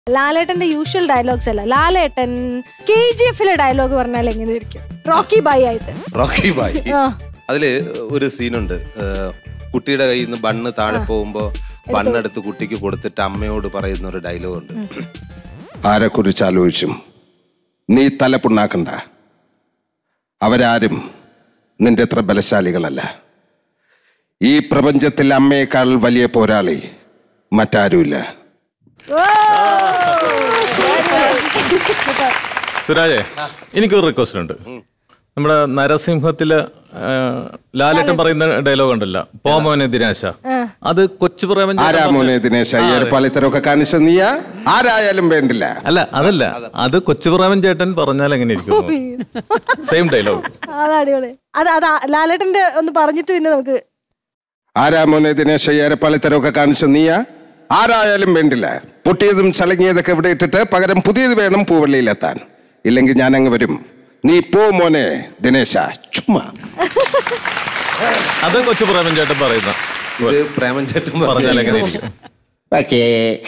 ലാലേട്ടന്റെ usual dialogues അല്ല Lalettan K G എഫിലെ ഡയലോഗ് പറഞ്ഞാൽ എങ്ങനെ ഇരിക്കും റോക്കി ബൈ ആയിട്ട് റോക്കി ബായ് ആ. അതില് ഒരു സീനുണ്ട് ഏഹ്, കുട്ടിയുടെ കയ്യിൽ നിന്ന് ബണ്ണ് താഴെ പോകുമ്പോ ബണ്ണെടുത്ത് കുട്ടിക്ക് കൊടുത്തിട്ട് അമ്മയോട് പറയുന്ന ഒരു ഡയലോഗ് ഉണ്ട് ആരെ കുറിച്ച് ആലോചിച്ചും നീ തല പുണ്ണാക്കണ്ട അവരാരും നിന്റെ അത്ര ബലശാലികളല്ല ഈ പ്രപഞ്ചത്തിൽ അമ്മയേക്കാൾ വലിയ പോരാളി മറ്റാരുമില്ല സുരാജേ എനിക്കൊരു റിക്വസ്റ്റ് ഉണ്ട് നമ്മുടെ നരസിംഹത്തില് ആ, ലാലേട്ടൻ പറയുന്ന ഡയലോഗ് ഉണ്ടല്ലോ പോമോനെ ദിനാശ അത് കൊച്ചു പ്രേമൻ ചേട്ടൻ ആരാ പറഞ്ഞ- മോനെ ദിനേശ ഏർപ്പാളിത്തരമൊക്കെ കാണിച്ച നീയാ ആരായാലും വേണ്ടില്ല അല്ല അതല്ല അത് കൊച്ചു പ്രേമൻ ചേട്ടൻ പറഞ്ഞാൽ എങ്ങനെ ഇരിക്കും സെയിം ഡയലോഗ് അത് അടിപൊളി അത് അത് ലാലേട്ടന്റെ ഒന്ന് പറഞ്ഞിട്ട് പിന്നെ നമുക്ക് ആരാ മോനെ ദിനേശ ഏറെപ്പാളിത്തരമൊക്കെ കാണിച്ച നീയാ ആരായാലും വേണ്ടില്ല പൊട്ടിയതും ചളങ്ങിയതൊക്കെ ഇവിടെ ഇട്ടിട്ട് പകരം പുതിയത് വേണം പൂവള്ളിയിലെത്താൻ ഇല്ലെങ്കിൽ ഞാൻ അങ്ങ് വരും നീ പോ മോനെ ദിനേശ ചുമ്മാ അത് കൊച്ചു പ്രേമൻ ചേട്ടൻ പറയുന്ന പ്രേമൻ ചേട്ടൻ പറഞ്ഞാൽ എങ്ങനെ ഇരിക്കും പക്ഷേ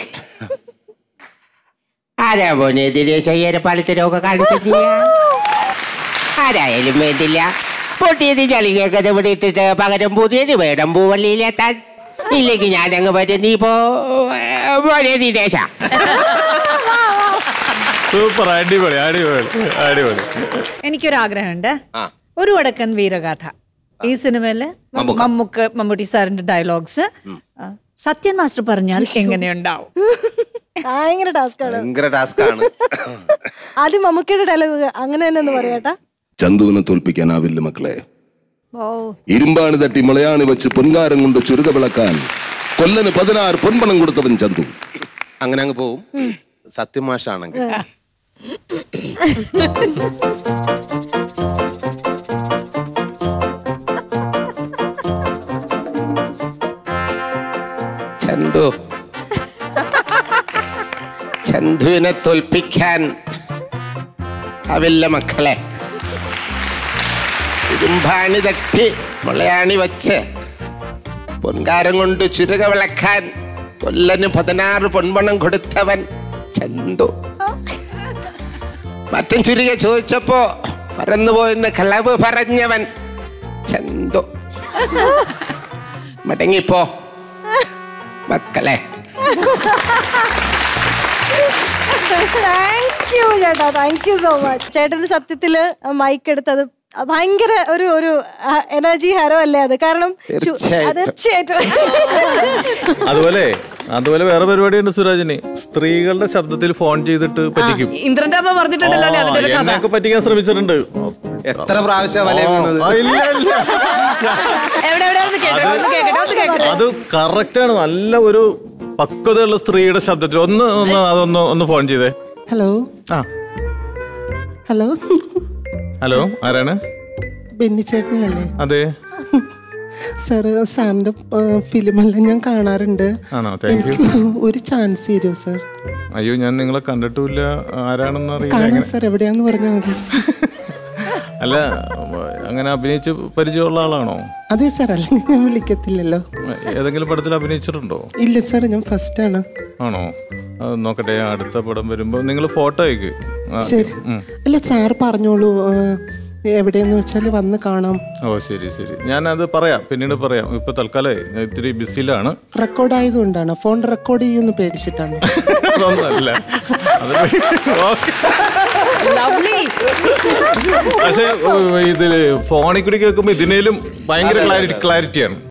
ആരാ മോനെ ദിനേശ ഏരപ്പാളത്തിനൊക്കെ കാണിച്ചത് ആരായാലും വേണ്ടില്ല പൊട്ടിയത് ചളികൊക്കെ ഇവിടെ ഇട്ടിട്ട് പകരം പുതിയത് വേണം പൂവള്ളിയിലെത്താൻ ഇല്ലെങ്കിൽ ഞാൻ അങ്ങ് വരും നീ പോ മോനെ ദിനേശ സൂപ്പർ അടിപൊളി അടിപൊളി അടിപൊളി എനിക്കൊരാഗ്രഹമുണ്ട് ആ. ഒരു വടക്കൻ വീരഗാഥ ഈ സിനിമയില് മമ്മൂക്ക് മമ്മൂട്ടി സാറിന്റെ ഡയലോഗ്സ് സത്യൻ മാസ്റ്റർ പറഞ്ഞാൽ എങ്ങനെയുണ്ടാവും ഭയങ്കര ടാസ്ക് ആണ് ഭയങ്കര ടാസ്ക് ആണ് ആദ്യം മമ്മൂക്കയുടെ ഡയലോഗ് അങ്ങനെ തന്നെ ഒന്ന് പറയാട്ടാ ചന്തുവിനെ തോൽപ്പിക്കാനാവില്ല മക്കളെ ഓ ഇരുമ്പാണ് തട്ടി മുളയാണ് വെച്ച് പൊൻകാരം കൊണ്ട് ചുരുക വിളക്കാൻ കൊല്ലന് പതിനാറ് പൊൻപണം കൊടുത്തവൻ ചന്തു അങ്ങനെ അങ്ങ് പോവും സത്യമാഷാണെങ്കിൽ ചന്തു ചന്തുവിനെ തോൽപ്പിക്കാൻ ആവില്ല മക്കളെ ഇരുമ്പാണി തട്ടി മുളയാണി വച്ച് പൊൻകാരം കൊണ്ട് ചുരുക വിളക്കാൻ കൊല്ലന് പതിനാറ് പൊൻപണം കൊടുത്തവൻ ചന്തു മറ്റും ചുരുക ചോദിച്ചപ്പോ മറന്നുപോയെന്ന് കളവ് പറഞ്ഞവൻ ചന്തു മടങ്ങിപ്പോ മക്കളെ താങ്ക് യു ചേട്ടാ താങ്ക് യു സോ മച്ച് ചേട്ടന് സത്യത്തില് മൈക്ക് എടുത്തത് ഭയങ്കര ഒരു ഒരു എനർജി ഹരോ അല്ലേ അത് കാരണം ശു- തീർച്ചയായിട്ടും. അത് തീർച്ചയായിട്ടും അതുപോലെ അതുപോലെ വേറെ പരിപാടിയുണ്ട് സുരാജിന് സ്ത്രീകളുടെ ശബ്ദത്തിൽ ഫോൺ ചെയ്തിട്ട് പറ്റിക്കും ഇന്ദ്രന്റെ അമ്മ പറഞ്ഞിട്ടുണ്ടല്ലോ അല്ലേ അതിന്റെ ഒരു കഥ എന്നെയൊക്കെ പറ്റിക്കാൻ ശ്രമിച്ചിട്ടുണ്ട് എത്ര പ്രാവശ്യം വല വീണത് ആ, ഇല്ല, ഇല്ല. എവിടെ എവിടെ ഒന്ന് കേട്ടോ ഒന്ന് കേക്കട്ടെ ഒന്ന് കേക്കട്ടെ അത് കറക്റ്റ് ആണ് നല്ല ഒരു പക്വതയുള്ള സ്ത്രീയുടെ ശബ്ദത്തിൽ ഒന്ന് ഒന്ന് അതൊന്ന് ഒന്ന് ഫോൺ ചെയ്തേ ഹലോ ആ ഹലോ ഹലോ ആരാണ് ബെന്നിച്ചേട്ടനല്ലേ അതെ സാറ് സാറിന്റെ ഫിലിമെല്ലാം ഞാൻ കാണാറുണ്ട് ആണോ താങ്ക് യു എനിക്ക് ഒരു ചാൻസ് തരുമോ സാർ അയ്യോ ഞാൻ നിങ്ങളെ കണ്ടിട്ടില്ല ആരാണെന്ന് അറിയില്ല കാണാൻ എങ്ങനെ- സാർ എവിടെയാന്ന് പറഞ്ഞാൽ മതി അല്ല അങ്ങനെ അഭിനയിച്ച് പരിചയമുള്ള ആളാണോ അതെ സാർ അല്ലെങ്കിൽ ഞാൻ വിളിക്കത്തില്ലല്ലോ ഏതെങ്കിലും പടത്തിൽ അഭിനയിച്ചിട്ടുണ്ടോ ഇല്ല സാർ ഞാൻ ഫസ്റ്റ് ആണ് ആണോ അത് നോക്കട്ടെ അടുത്ത പടം വരുമ്പോൾ നിങ്ങൾ ഫോട്ടോ അയക്ക് ആ, ശരി ഉം. അല്ല സാർ പറഞ്ഞോളൂ ആ, എവിടെയെന്ന് വെച്ചാൽ വന്ന് കാണാം ഓ ശരി ശരി ഞാനത് പറയാം പിന്നീട് പറയാം ഇപ്പൊ തൽക്കാലം ഞാൻ ഇത്തിരി ബിസിയിലാണ് റെക്കോർഡ് ആയതുകൊണ്ടാണ് ഫോൺ റെക്കോർഡ് ചെയ്യുമെന്ന് പേടിച്ചിട്ടാണ് അതൊന്നല്ല അത് ഓക്കെ ലവ്ലി പക്ഷേ ഇതില് ഫോണിൽ കൂടി കേൾക്കുമ്പോൾ ഇതിനേലും ഭയങ്കര ക്ലാരിറ്റി ക്ലാരിറ്റിയാണ്